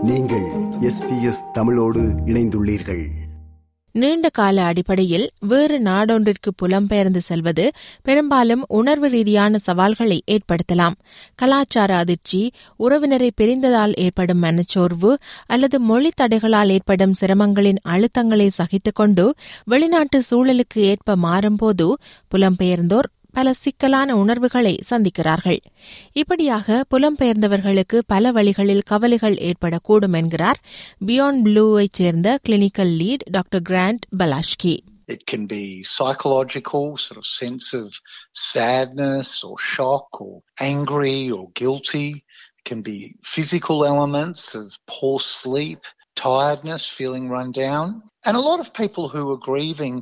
நீங்கள் எஸ்பிஎஸ் தமிழோடு இணைந்துள்ளீர்கள் நீண்ட கால அடிப்படையில் வேறு நாடொன்றிற்கு புலம்பெயர்ந்து செல்வது பெரும்பாலும் உணர்வு ரீதியான சவால்களை ஏற்படுத்தலாம் கலாச்சார அதிர்ச்சி உறவினரை பிரிந்ததால் ஏற்படும் மனச்சோர்வு அல்லது மொழி தடைகளால் ஏற்படும் சிரமங்களின் அழுத்தங்களை சகித்துக் கொண்டு வெளிநாட்டு சூழலுக்கு ஏற்ப மாறும்போது புலம்பெயர்ந்தோர் பல சிக்கலான உணர்வுகளை சந்திக்கிறார்கள் இப்படியாக புலம்பெயர்ந்தவர்களுக்கு பல வழிகளில் கவலைகள் ஏற்படக்கூடும் என்கிறார் பியாண்ட் ப்ளூவைச் சேர்ந்த clinical lead doctor Grant Blashki It can be psychological, sort of sense of sadness or shock or angry or guilty. It can be physical elements of poor sleep, tiredness, feeling run down. And a lot of people who are grieving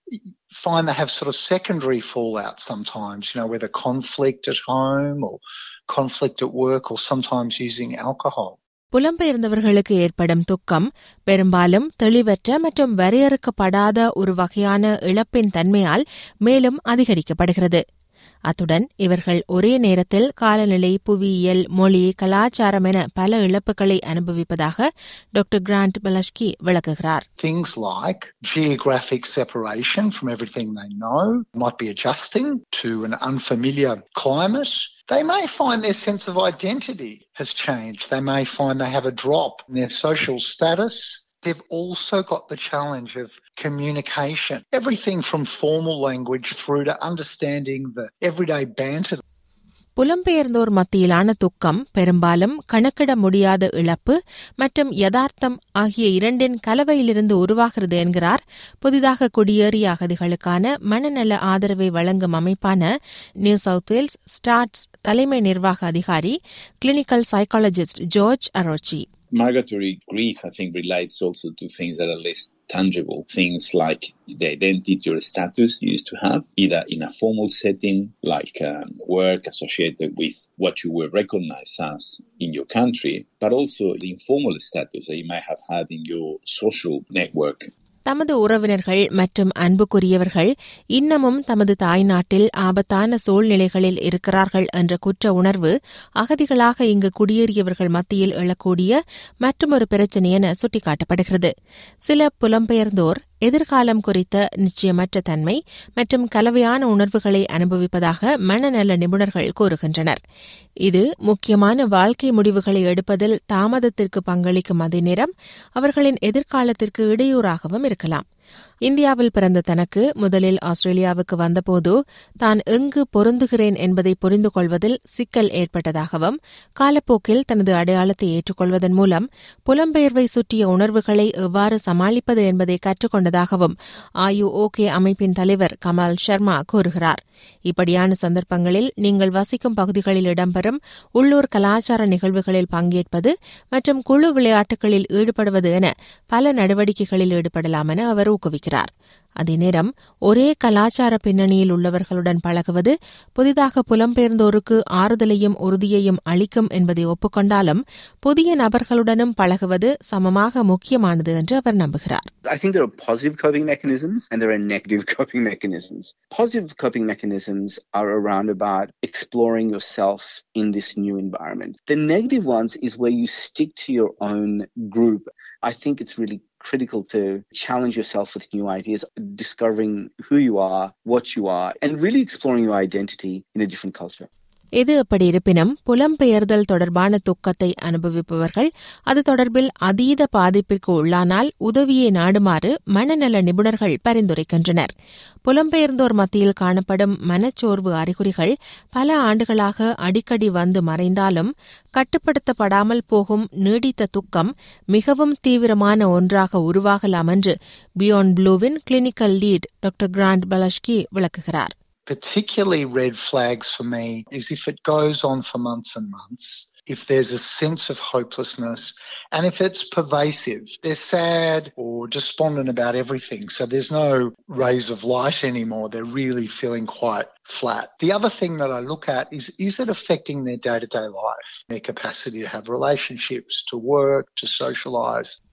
find they have sort of secondary fallout sometimes, you know, whether conflict at home or conflict at work or sometimes using alcohol. புலம்பெயர்ந்தவர்களுக்கு ஏற்படும் துக்கம் பெரும்பாலும் தெளிவற்ற மற்றும் வரையறுக்கப்படாத ஒரு வகையான இழப்பின் தன்மையால் மேலும் அதிகரிக்கப்படுகிறது அத்துடன் இவர்கள் ஒரே நேரத்தில் காலநிலை புவியியல் மொழி கலாச்சாரம் என பல இழப்புகளை அனுபவிப்பதாக டாக்டர் கிராண்ட் பலஷ்கி விளக்குகிறார் Things like geographic separation from everything they know, might be adjusting to an unfamiliar climate. They may find their sense of identity has changed. They may find they have a drop in their social status. They've also got the challenge of communication. Everything from formal language through to understanding the everyday banter புலம்பெயர்ந்தோர் மத்தியிலான துக்கம் பெரும்பாலும் கணக்கிட முடியாத இழப்பு மற்றும் யதார்த்தம் ஆகிய இரண்டின் கலவையிலிருந்து உருவாகிறது என்கிறார் புதிதாக குடியேறிய அகதிகளுக்கான மனநல ஆதரவை வழங்கும் அமைப்பான நியூ சவுத் வேல்ஸ் ஸ்டார்ட்ஸ் தலைமை நிர்வாக அதிகாரி clinical psychologist Jorge Aroche Migratory grief, I think, relates also to things that are less tangible. Things like the identity or status you used to have, either in a formal setting like um, work associated with what you were recognized as in your country, but also the informal status that you might have had in your social network. தமது உறவினர்கள் மற்றும் அன்புக்குரியவர்கள் இன்னமும் தமது தாய்நாட்டில் ஆபத்தான சூழ்நிலைகளில் இருக்கிறார்கள் என்ற குற்ற உணர்வு அகதிகளாக இங்கு குடியேறியவர்கள் மத்தியில் எழக்கூடிய மற்றொரு பிரச்சினை என சுட்டிக்காட்டப்படுகிறது சில புலம்பெயர்ந்தோர் எதிர்காலம் குறித்த நிச்சயமற்ற தன்மை மற்றும் கலவையான உணர்வுகளை அனுபவிப்பதாக மனநல நிபுணர்கள் கூறுகின்றனர் இது முக்கியமான வாழ்க்கை முடிவுகளை எடுப்பதில் தாமதத்திற்கு பங்களிக்கும் அதே நேரம் அவர்களின் எதிர்காலத்திற்கு இடையூறாகவும் இருக்கலாம் இந்தியாவில் பிறந்த தனக்கு முதலில் ஆஸ்திரேலியாவுக்கு வந்தபோது தான் எங்கு பொருந்துகிறேன் என்பதை புரிந்து கொள்வதில் சிக்கல் ஏற்பட்டதாகவும் காலப்போக்கில் தனது அடையாளத்தை ஏற்றுக்கொள்வதன் மூலம் புலம்பெயர்வை சுற்றிய உணர்வுகளை எவ்வாறு சமாளிப்பது என்பதை கற்றுக்கொண்டதாகவும் ஆயு ஓகே அமைப்பின் தலைவர் கமால் சர்மா கூறுகிறார் இப்படியான சந்தர்ப்பங்களில் நீங்கள் வசிக்கும் பகுதிகளில் இடம்பெறும் உள்ளூர் கலாச்சார நிகழ்வுகளில் பங்கேற்பது மற்றும் குழு விளையாட்டுகளில் ஈடுபடுவது என பல நடவடிக்கைகளில் ஈடுபடலாம் என அவர் ஊக்குவிக்கிறார் அதே நேரம் ஒரே கலாச்சார பின்னணியில் உள்ளவர்களுடன் பழகுவது புதிதாக புலம்பெயர்ந்தோருக்கு ஆறுதலையும் உறுதியையும் அளிக்கும் என்பதை ஒப்புக்கொண்டாலும் புதிய நபர்களுடனும் பழகுவது சமமாக முக்கியமானது என்று அவர் நம்புகிறார் I think there are positive coping mechanisms and there are negative coping mechanisms. Positive coping mechanisms are around about exploring yourself in this new environment. The negative ones is where you stick to your own group. I think it's really critical to challenge yourself with new ideas, discovering who you are, what you are, and really exploring your identity in a different culture. எது எப்படி இருப்பினும் புலம்பெயர்தல் தொடர்பான துக்கத்தை அனுபவிப்பவர்கள் அது தொடர்பில் அதீத பாதிப்பிற்கு உள்ளானால் உதவியை நாடுமாறு மனநல நிபுணர்கள் பரிந்துரைக்கின்றனர் புலம்பெயர்ந்தோர் மத்தியில் காணப்படும் மனச்சோர்வு அறிகுறிகள் பல ஆண்டுகளாக அடிக்கடி வந்து மறைந்தாலும் கட்டுப்படுத்தப்படாமல் போகும் நீடித்த துக்கம் மிகவும் தீவிரமான ஒன்றாக உருவாகலாம் என்று பியாண்ட் ப்ளூவின் clinical lead doctor Grant Blashki விளக்குகிறார் particularly red flags for me is if it goes on for months and months, if there's a sense of hopelessness, and if it's pervasive. They're sad or despondent about everything, so there's no rays of light anymore. They're really feeling quite flat. The other thing that I look at is is it affecting their day to day life, their capacity to have relationships, to work, to socialize?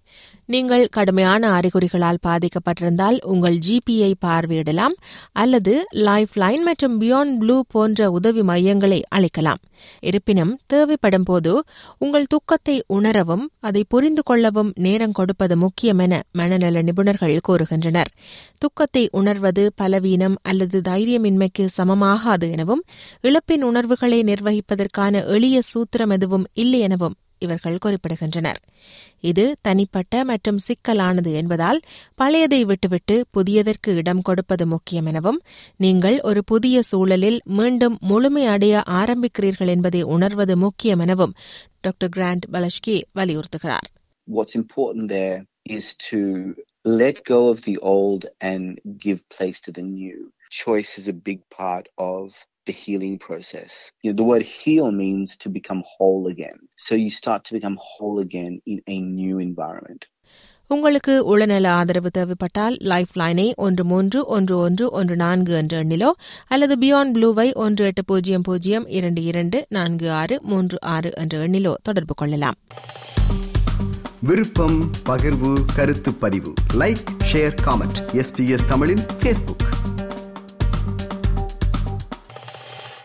நீங்கள் கடுமையான அறிகுறிகளால் பாதிக்கப்பட்டிருந்தால் உங்கள் ஜிபியை பார்வையிடலாம் அல்லது Lifeline மற்றும் Beyond Blue போன்ற உதவி மையங்களை அழைக்கலாம் இருப்பினும் தேவைப்படும் போது உங்கள் துக்கத்தை உணரவும் அதை புரிந்து கொள்ளவும் நேரம் கொடுப்பது முக்கியம் என மனநல நிபுணர்கள் கூறுகின்றனர் துக்கத்தை உணர்வது பலவீனம் அல்லது தைரியமின்மைக்கு சமமாகாது எனவும் இழப்பின் உணர்வுகளை நிர்வகிப்பதற்கான எளிய சூத்திரம் எதுவும் இல்லை எனவும் இவர்கள் குறிப்பிடுகின்றனர் இது தனிப்பட்ட மற்றும் சிக்கலானது என்பதால் பழையதை விட்டுவிட்டு புதியதற்கு இடம் கொடுப்பது முக்கியம் எனவும் நீங்கள் ஒரு புதிய சூழலில் மீண்டும் முழுமையடைய ஆரம்பிக்கிறீர்கள் என்பதை உணர்வது முக்கியம் எனவும் டாக்டர் கிராண்ட் பலஷ்கி வலியுறுத்துகிறார் What's important there is to let go of the old and give place to the new. Choice is a big part of the healing process. You know, the word heal means to become whole again. So you start to become whole again in a new environment. உங்களுக்கு உளநல ஆதரவு தேவைப்பட்டால் life லைனை ஒன்று மூன்று ஒன்று ஒன்று ஒன்று நான்கு என்ற எண்ணிலோ அல்லது பியாண்ட் ப்ளூவை ஒன்று எட்டு பூஜ்ஜியம் பூஜ்ஜியம் இரண்டு இரண்டு நான்கு ஆறு மூன்று ஆறு என்ற எண்ணிலோ தொடர்பு கொள்ளலாம் விருப்பம் பகிர்வு கருத்து பதிவு லைக் ஷேர் காமெண்ட் எஸ்பிஎஸ் தமிழின் ஃபேஸ்புக்